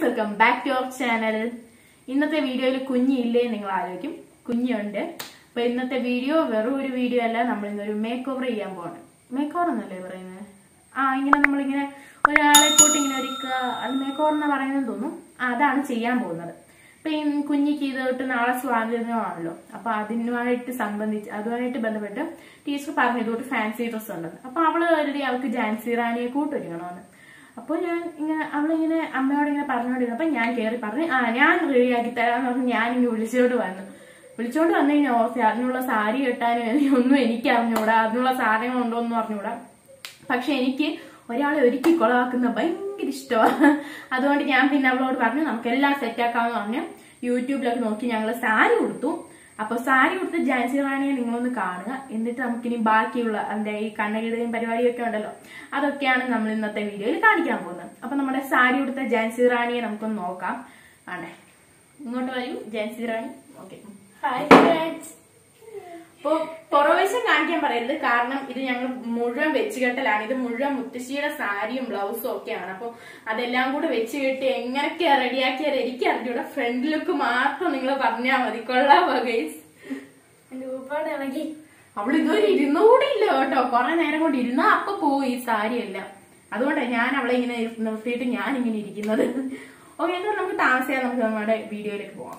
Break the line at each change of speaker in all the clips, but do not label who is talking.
Friends welcome back to our channel ഇന്നത്തെ വീഡിയോയിൽ കുഞ്ഞില്ലേ നിങ്ങൾ ആലോചിക്കും കുഞ്ഞുണ്ട് അപ്പൊ ഇന്നത്തെ വീഡിയോ വെറും ഒരു വീഡിയോ അല്ല നമ്മൾ ഇന്നൊരു മേക്ക് ഓവർ ചെയ്യാൻ പോവാണ് മേക്ക് ഓവർ എന്നല്ലേ പറയുന്നത് ആ ഇങ്ങനെ നമ്മളിങ്ങനെ ഒരാളെ കൂട്ടി ഇങ്ങനെ ഒരുക്കുക അത് മേക്ക് ഓവർ എന്ന് പറയുന്നത് തോന്നും ആ, അതാണ് ചെയ്യാൻ പോകുന്നത് അപ്പൊ ഈ കുഞ്ഞിക്ക് ഇത് തൊട്ട് നാളെ സ്വാതന്ത്ര്യമാണല്ലോ അപ്പൊ അതിനുമായിട്ട് സംബന്ധിച്ച് അതുമായിട്ട് ബന്ധപ്പെട്ട് ടീച്ചർ പറഞ്ഞു ഇതുകൊണ്ട് ഫാൻസി ഡ്രസ്സ് ഉണ്ടെന്ന് അപ്പൊ അവള് കരുതി അവൾക്ക് ജാൻസി റാണിയെ കൂട്ടൊരുക്കണമെന്ന് അപ്പോൾ ഞാൻ ഇങ്ങനെ അവളിങ്ങനെ അമ്മയോട് ഇങ്ങനെ പറഞ്ഞുകൊണ്ടിരുന്നു അപ്പൊ ഞാൻ കയറി പറഞ്ഞു ആ ഞാൻ റെഡിയാക്കി തരാന്ന് പറഞ്ഞ് ഞാൻ ഇങ്ങനെ വിളിച്ചോണ്ട് വന്നു വിളിച്ചോണ്ട് വന്നു കഴിഞ്ഞാൽ ഓർത്തി അതിനുള്ള സാരി കെട്ടാനും ഒന്നും എനിക്ക് അറിഞ്ഞൂടാ അതിനുള്ള സാധനങ്ങൾ ഉണ്ടോ എന്ന് അറിഞ്ഞൂടാ പക്ഷെ എനിക്ക് ഒരാളെ ഒരുക്കി കൊളവാക്കുന്ന ഭയങ്കര ഇഷ്ടമാണ് അതുകൊണ്ട് ഞാൻ പിന്നെ അവളോട് പറഞ്ഞു നമുക്ക് എല്ലാം സെറ്റാക്കാമെന്ന് പറഞ്ഞു യൂട്യൂബിലൊക്കെ നോക്കി ഞങ്ങൾ സാരി കൊടുത്തു അപ്പൊ സാരി കൊടുത്ത് ജാൻസി റാണിയെ നിങ്ങളൊന്ന് കാണുക എന്നിട്ട് നമുക്കിനി ബാക്കിയുള്ള എന്താ ഈ കണ്ണകിടുകയും പരിപാടിയൊക്കെ ഉണ്ടല്ലോ അതൊക്കെയാണ് നമ്മൾ ഇന്നത്തെ വീഡിയോയിൽ കാണിക്കാൻ പോകുന്നത് അപ്പൊ നമ്മുടെ സാരി കൊടുത്ത ജാൻസി റാണിയെ നമുക്കൊന്ന് നോക്കാം ആണേ ഇങ്ങോട്ട് വരൂ Jhansi Rani okay hi friends അപ്പൊ പുറവശം കാണിക്കാൻ പറയരുത് കാരണം ഇത് ഞങ്ങൾ മുഴുവൻ വെച്ച് കെട്ടലാണ് ഇത് മുഴുവൻ മുത്തശ്ശിയുടെ സാരിയും ബ്ലൗസും ഒക്കെയാണ് അപ്പൊ അതെല്ലാം കൂടെ വെച്ച് കെട്ടി എങ്ങനെയൊക്കെയാ റെഡിയാക്കിയത് എനിക്ക് അറിഞ്ഞൂടെ ഫ്രണ്ട് ലുക്ക് മാത്രം നിങ്ങൾ പറഞ്ഞാൽ മതി കൊള്ളാമോ ഗൈസ്
എന്റെ ഉപ്പാട് ഇളകി
അവൾ ഇതുവരെ ഇരുന്നുകൂടി ഇല്ല കേട്ടോ കുറെ നേരം കൊണ്ട് ഇരുന്നാ അപ്പൊ പോവും ഈ സാരി എല്ലാം അതുകൊണ്ടാണ് ഞാൻ അവളെ ഇങ്ങനെ നിർത്തിയിട്ട് ഞാൻ ഇങ്ങനെ ഇരിക്കുന്നത് ഓക്കെ എന്നാൽ നമുക്ക് താമസിയാതെ നമുക്ക് നമ്മുടെ വീഡിയോയിലേക്ക് പോവാം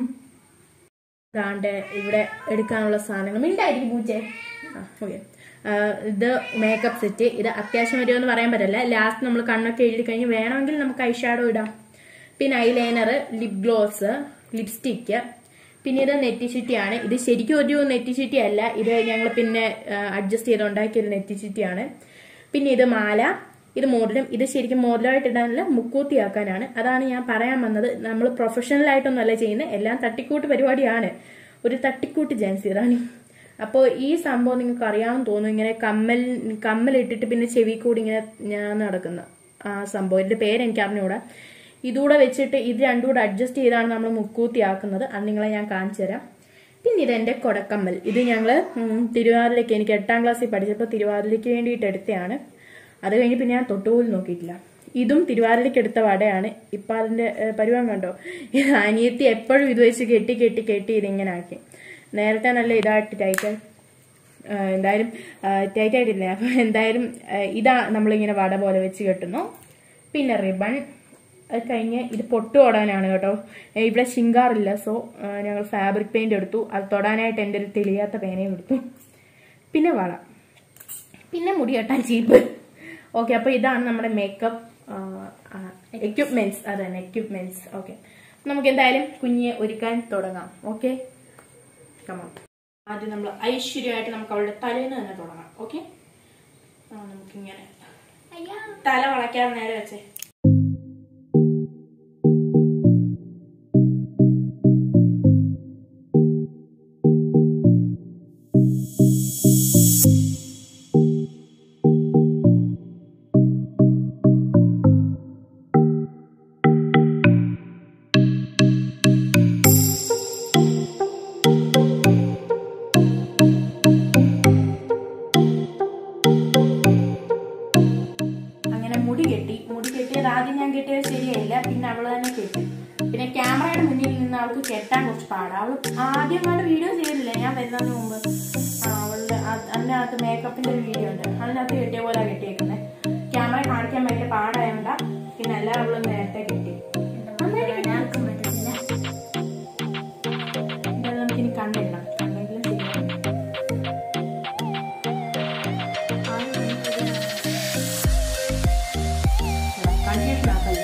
ദാണ്ട് ഇവിടെ എടുക്കാനുള്ള സാധനങ്ങൾ മിണ്ടായിരിക്കും പൂച്ചേ ആ ഓക്കെ ഇത് മേക്കപ്പ് സെറ്റ് ഇത് അത്യാവശ്യം വരുമെന്ന് പറയാൻ പറ്റില്ല ലാസ്റ്റ് നമ്മൾ കണ്ണൊക്കെ എഴുതി കഴിഞ്ഞ് വേണമെങ്കിൽ നമുക്ക് ഐ ഷാഡോ ഇടാം പിന്നെ ഐലൈനർ ലിപ് ഗ്ലോസ് ലിപ്സ്റ്റിക്ക് പിന്നെ ഇത് നെറ്റി ചുറ്റിയാണ് ഇത് ശരിക്കും ഒരു നെറ്റി ചുറ്റി അല്ല ഇത് ഞങ്ങൾ പിന്നെ അഡ്ജസ്റ്റ് ചെയ്ത് ഉണ്ടാക്കിയ ഒരു നെറ്റി ചുറ്റിയാണ് പിന്നെ ഇത് മാല ഇത് മോതിരം ഇത് ശരിക്കും മോതിരമായിട്ട് ഇടാനല്ല മുക്കൂത്തിയാക്കാനാണ് അതാണ് ഞാൻ പറയാൻ വന്നത് നമ്മൾ പ്രൊഫഷണൽ ആയിട്ടൊന്നുമല്ല ചെയ്യുന്നത് എല്ലാം തട്ടിക്കൂട്ട് പരിപാടിയാണ് ഒരു തട്ടിക്കൂട്ട് ജാൻസി റാണി അപ്പോൾ ഈ സംഭവം നിങ്ങൾക്ക് അറിയാമെന്ന് തോന്നുന്നു ഇങ്ങനെ കമ്മൽ കമ്മൽ ഇട്ടിട്ട് പിന്നെ ചെവി കൂടി ഇങ്ങനെ ഞാൻ നടക്കുന്ന ആ സംഭവം ഇതിന്റെ പേര് എനിക്ക് അറിഞ്ഞുകൂടാ ഇതുകൂടെ വെച്ചിട്ട് ഇത് രണ്ടും കൂടെ അഡ്ജസ്റ്റ് ചെയ്താണ് നമ്മൾ മുക്കൂത്തിയാക്കുന്നത് അത് നിങ്ങളെ ഞാൻ കാണിച്ചു തരാം പിന്നെ ഇത് എന്റെ കൊടക്കമ്മൽ ഇത് ഞങ്ങള് ഉം, തിരുവാതിരയ്ക്ക് എനിക്ക് എട്ടാം ക്ലാസ്സിൽ പഠിച്ചപ്പോൾ തിരുവാതിരയ്ക്ക് വേണ്ടിയിട്ട് എടുത്തതാണ് അത് കഴിഞ്ഞ് പിന്നെ ഞാൻ തൊട്ടുപോലും നോക്കിയിട്ടില്ല ഇതും തിരുവാതിരയ്ക്ക് എടുത്ത വടയാണ് ഇപ്പൊ അതിന്റെ ഏഹ്, പരുവം കണ്ടോ ഇത് അനിയത്തി എപ്പോഴും ഇത് വെച്ച് കെട്ടി കെട്ടി കെട്ടി ഇതിങ്ങനെ ആക്കി നേരത്തെ നല്ല ഇതായിട്ട് ടൈറ്റ് എന്തായാലും ടൈറ്റ് ആയിട്ടില്ല അപ്പൊ എന്തായാലും ആ, ഇതാ നമ്മളിങ്ങനെ വട പോലെ വെച്ച് കെട്ടുന്നു പിന്നെ റിബൺ അത് കഴിഞ്ഞ് ഇത് പൊട്ട് തൊടാനാണ് കേട്ടോ ഏ, ഇവിടെ ശിങ്കാറില്ല സോ ഞങ്ങൾ ഫാബ്രിക് പെയിന്റ് എടുത്തു അത് തൊടാനായിട്ട് എൻ്റെ ഒരു തെളിയാത്ത പേനയും എടുത്തു പിന്നെ വള പിന്നെ മുടി കെട്ടാൻ ചീപ്പ് ഓക്കെ അപ്പൊ ഇതാണ് നമ്മുടെ മേക്കപ്പ് എക്യുപ്മെന്റ്സ് അത് തന്നെ എക്യുപ്മെന്റ്സ് ഓക്കെ നമുക്ക് എന്തായാലും കുഞ്ഞിയെ ഒരുക്കാൻ തുടങ്ങാം ഓക്കെ കമാം ആദ്യം നമ്മൾ ഐശ്വര്യമായിട്ട് നമുക്ക് അവളുടെ തലേന്ന് തന്നെ തുടങ്ങാം ഓക്കെ നമുക്കിങ്ങനെ
അയ്യാ
തല വളയ്ക്കാതെ നേരെ വെച്ചേ അങ്ങനെ മുടി കെട്ടി മുടി കെട്ടിയത് ആദ്യം ഞാൻ കെട്ടിയത് ശരിയായില്ല പിന്നെ അവള് തന്നെ കെട്ടി പിന്നെ ക്യാമറയുടെ മുന്നിൽ നിന്ന് അവൾക്ക് കെട്ടാൻ കുറച്ച് പാടാ അവള് ആദ്യം കണ്ട് വീഡിയോ ചെയ്തില്ല ഞാൻ വരുന്നതിന് മുമ്പ് ആ, അവളുടെ അത് അതിനകത്ത് മേക്കപ്പിന്റെ ഒരു വീഡിയോ ഉണ്ട് അതിനകത്ത് കെട്ടിയ പോലെ കെട്ടിയേക്കുന്നത് ക്യാമറ കാണിക്കാൻ ഭയങ്കര പാടായോണ്ട പിന്നെ എല്ലാം അവള് നേരത്തെ കെട്ടി നന്നായിട്ട് കെട്ടി.
ആർക്കും പറ്റത്തില്ല
എന്തായാലും നമുക്കിനി കണ്ണിടണം കണ്ണെങ്കിലും ശരിയാവും കൺഫ്യൂഷൻ ആക്കല്ലേ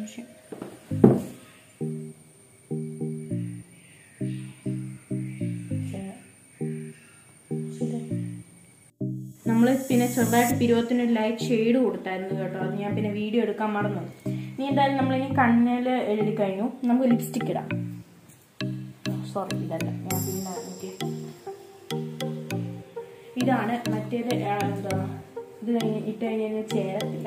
പ്രാവശ്യം നമ്മൾ പിന്നെ ചെറുതായിട്ട് പിരുവത്തിന് ഒരു ലൈറ്റ് ഷെയ്ഡ് കൊടുത്തായിരുന്നു കേട്ടോ അത് ഞാൻ പിന്നെ വീഡിയോ എടുക്കാൻ മറന്നു നീ എന്തായാലും നമ്മളിനി കണ്ണിൽ എഴുതി കഴിഞ്ഞു നമുക്ക് ലിപ്സ്റ്റിക് ഇടാം സോറി ഇതല്ല ഞാൻ പിന്നെ എനിക്ക് ഇതാണ് മറ്റേത് ആ, എന്താ ഇത് കഴിഞ്ഞ് ഇട്ട് കഴിഞ്ഞാൽ ചേരത്തില്ല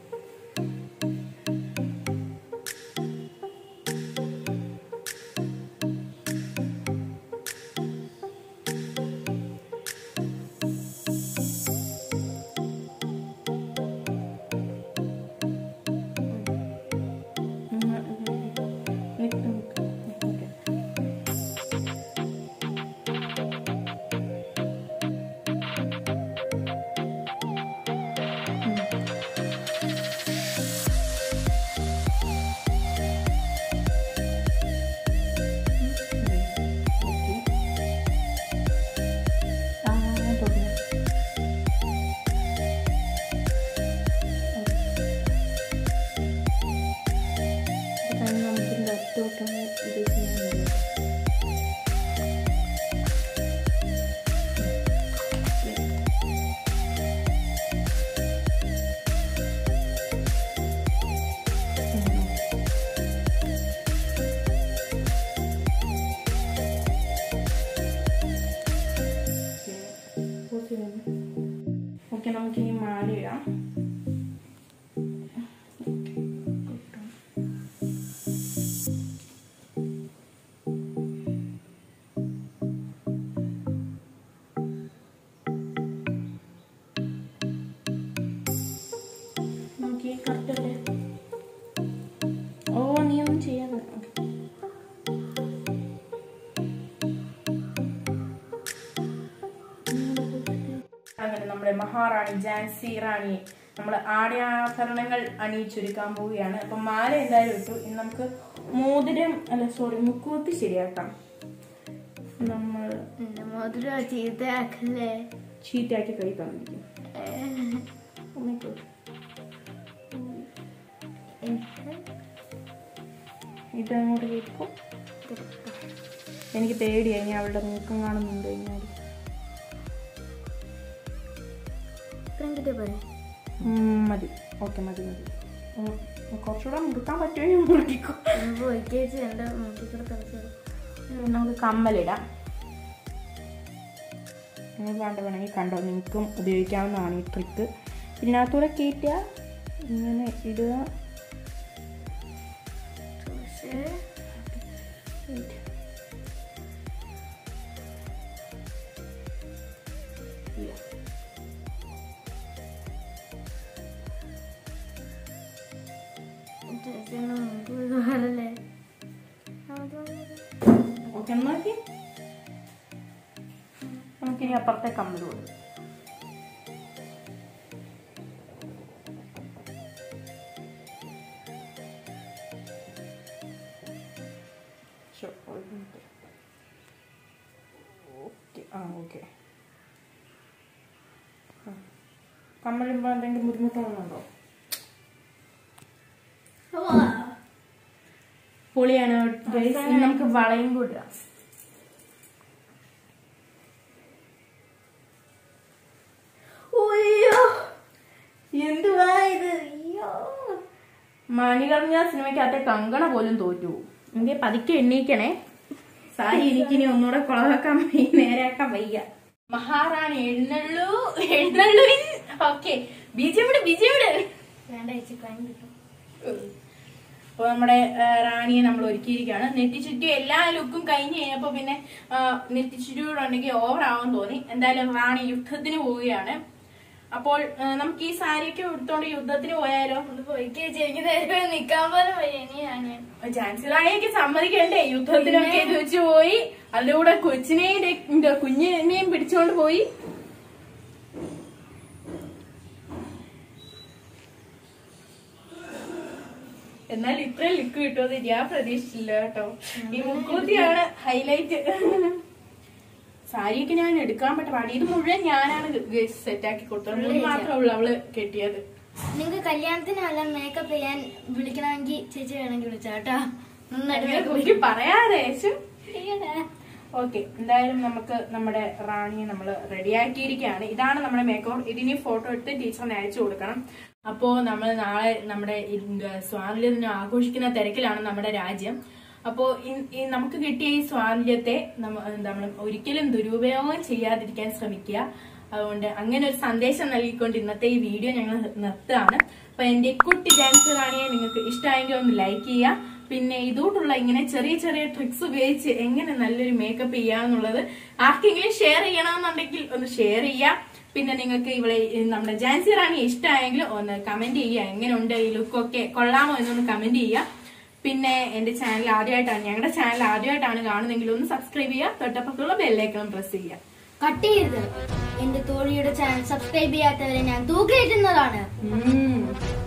ഉം, ഉം, ഉം. നിക്ക്, നിക്ക്, നിക്ക്. ഓക്കെ നമുക്കിനി മാല ഇടാം നോക്കി കറക്റ്റ് അല്ലേ ഓ നീ ഒന്നും ചെയ്യാതെ അങ്ങനെ നമ്മുടെ മഹാറാണി ജാൻസി റാണി നമ്മൾ ആടയാഭരണങ്ങൾ അണിയിച്ചൊരുക്കാൻ പോവുകയാണ് അപ്പം മാല എന്തായാലും ഇട്ടു ഇനി നമുക്ക് മോതിരം അല്ല സോറി മുക്കൂത്തി ശരിയാക്കാം നമ്മൾ
എന്റെ മധുര ചീത്തയാക്കല്ലേ
ചീത്തയാക്കി കൈ തന്നിരിക്കും ഇതങ്ങോട്ട് കേൾക്കും എനിക്ക് പേടിയായി ഇനി അവളുടെ മൂക്കം കാണുന്നുണ്ട് കഴിഞ്ഞാൽ
കിട്ടിയ പോലെ
ഉം, മതി ഓക്കെ മതി മതി ഉം, കുറച്ചുകൂടെ മുറുക്കാൻ പറ്റുമെങ്കിൽ മുറുക്കിക്കോ
പോയിക്കേച്ച് എന്റെ മൂക്കിക്കൂടെ കളിച്ചത്
ഉം, നമുക്ക് കമ്മലിടാം നിങ്ങൾ കണ്ട വേണമെങ്കിൽ കണ്ടോ നിങ്ങൾക്കും ഉപയോഗിക്കാവുന്നതാണ് ഈ ട്രിക്ക് ഇതിനകത്തൂടെ കയറ്റുക ഇങ്ങനെ ഇടുക
പക്ഷേ
ഇല്ല.
ചേച്ചിന്റെ മൂക്ക് ഇതുപോലല്ലേ
ഓക്കെ നോക്കി നമുക്കിനി അപ്പുറത്തെ കമ്മൽ കൊടുക്കും ഓക്കെ ആ ഓക്കെ കമ്മലിപ്പോൾ എന്തെങ്കിലും ബുദ്ധിമുട്ടൊന്നുണ്ടോ പൊളിയാണ് guys. ഇനി നമുക്ക് വളയും കൂടി ഇടാം
അയ്യോ എന്തുവാ ഇത് അയ്യോ
മണികർഞ്ഞ സിനിമയ്ക്കകത്തെ കങ്കണ പോലും തോറ്റു എന്റെ പതുക്കെ എണ്ണീക്കണേ സാരി എനിക്കിനി ഒന്നുകൂടെ കുളവാക്കാൻ വയ്യ നേരാക്കാൻ വയ്യ മഹാറാണി എഴുന്നള്ളൂ എഴുന്നള്ളൂ ഓക്കെ ബിജെവിടെ ബിജെവിടെ
വേണ്ട ചേച്ചി കൈ കിട്ടും
അപ്പൊ നമ്മുടെ ആ, റാണിയെ നമ്മൾ ഒരുക്കിയിരിക്കുകയാണ് നെറ്റിച്ചുറ്റി എല്ലാ ലുക്കും കഴിഞ്ഞ് കഴിഞ്ഞപ്പോ പിന്നെ നെറ്റിച്ചുറ്റിയൂടെ ഉണ്ടെങ്കിൽ ഓവർ ആവാൻ തോന്നി എന്തായാലും റാണി യുദ്ധത്തിന് പോവുകയാണ് അപ്പോൾ ആ, നമുക്ക് ഈ സാരിയൊക്കെ എടുത്തോണ്ട് യുദ്ധത്തിന് പോയാലോ
ഒന്ന് പോയിക്കേച്ച് എനിക്ക് നേരെ നിക്കാൻ പോലും വയ്യ ഇനിയാണ് ഞാൻ
ജാൻസി റാണിയൊക്കെ സമ്മതിക്കണ്ടേ യുദ്ധത്തിനൊക്കെ ഇത് വെച്ച് പോയി അതിന്റെ കൂടെ കൊച്ചിനെയും ടെ- എന്താ കുഞ്ഞിനെയും പിടിച്ചോണ്ട് പോയി എന്നാൽ ഇത്രയും ലുക്ക് കിട്ടുമെന്ന് ഞാൻ പ്രതീക്ഷിച്ചില്ല കേട്ടോ ഈ മുക്കൂത്തിയാണ് ഹൈലൈറ്റ് സാരിയൊക്കെ ഞാൻ എടുക്കാൻ പറ്റ പാടി ഇത് മുഴുവൻ ഞാനാണ് സെറ്റ് ആക്കി കൊടുത്തത് മുടി മാത്രമേ ഉള്ളൂ അവള് കെട്ടിയത്
നിങ്ങൾക്ക് കല്യാണത്തിന് വല്ല മേക്കപ്പ് ചെയ്യാൻ വിളിക്കണമെങ്കിൽ ചേച്ചി വേണമെങ്കിൽ വിളിച്ചാ കേട്ടോ നന്നായിട്ട്
അങ്ങനെ
makeup
കുട്ടി പറയാതെ യേശു
ചെയ്യണേ.
ഓക്കെ എന്തായാലും നമുക്ക് നമ്മുടെ റാണിയെ നമ്മൾ റെഡിയാക്കിയിരിക്കുകയാണ് ഇതാണ് നമ്മുടെ മേക്കോർ ഇതിനി ഫോട്ടോ എടുത്ത് ടീച്ചറിന് അയച്ചു കൊടുക്കണം അപ്പോ നമ്മൾ നാളെ നമ്മുടെ സ്വാതന്ത്ര്യ ദിനം ആഘോഷിക്കുന്ന തിരക്കിലാണ് നമ്മുടെ രാജ്യം അപ്പോ ഇ- ഈ നമുക്ക് കിട്ടിയ ഈ സ്വാതന്ത്ര്യത്തെ നമ്മൾ ഒരിക്കലും ദുരുപയോഗം ചെയ്യാതിരിക്കാൻ ശ്രമിക്കുക അതുകൊണ്ട് അങ്ങനെ ഒരു സന്ദേശം നൽകിക്കൊണ്ട് ഇന്നത്തെ ഈ വീഡിയോ ഞങ്ങൾ നിർത്തുകയാണ് അപ്പൊ എന്റെ കുട്ടി ഡാൻസ് റാണിയെ നിങ്ങൾക്ക് ഇഷ്ടമായെങ്കിൽ ഒന്ന് ലൈക്ക് ചെയ്യുക പിന്നെ ഇതോട്ടുള്ള ഇങ്ങനെ ചെറിയ ചെറിയ ട്രിക്സ് ഉപയോഗിച്ച് എങ്ങനെ നല്ലൊരു മേക്കപ്പ് ചെയ്യാന്നുള്ളത് ആർക്കെങ്കിലും ഷെയർ ചെയ്യണമെന്നുണ്ടെങ്കിൽ ഒന്ന് ഷെയർ ചെയ്യുക പിന്നെ നിങ്ങൾക്ക് ഇവിടെ ഈ നമ്മുടെ ജാൻസി റാണി ഇഷ്ടമായെങ്കിൽ ഒന്ന് കമന്റ് ചെയ്യുക എങ്ങനെയുണ്ട് ഈ ലുക്കൊക്കെ കൊള്ളാമോ എന്നൊന്ന് കമന്റ് ചെയ്യുക പിന്നെ എന്റെ ചാനൽ ആദ്യമായിട്ടാണ് ഞങ്ങളുടെ ചാനൽ ആദ്യമായിട്ടാണ് കാണുന്നെങ്കിൽ ഒന്ന് സബ്സ്ക്രൈബ് ചെയ്യുക തൊട്ടപ്പുറത്തുള്ള ബെല്ലൈക്കണം പ്രസ് ചെയ്യുക
കട്ട് ചെയ്ത് എന്റെ തോഴിയുടെ ചാനൽ സബ്സ്ക്രൈബ് ചെയ്യാത്തവരെ ഞാൻ തൂക്കിയിട്ടുന്നതാണ്
ഉം.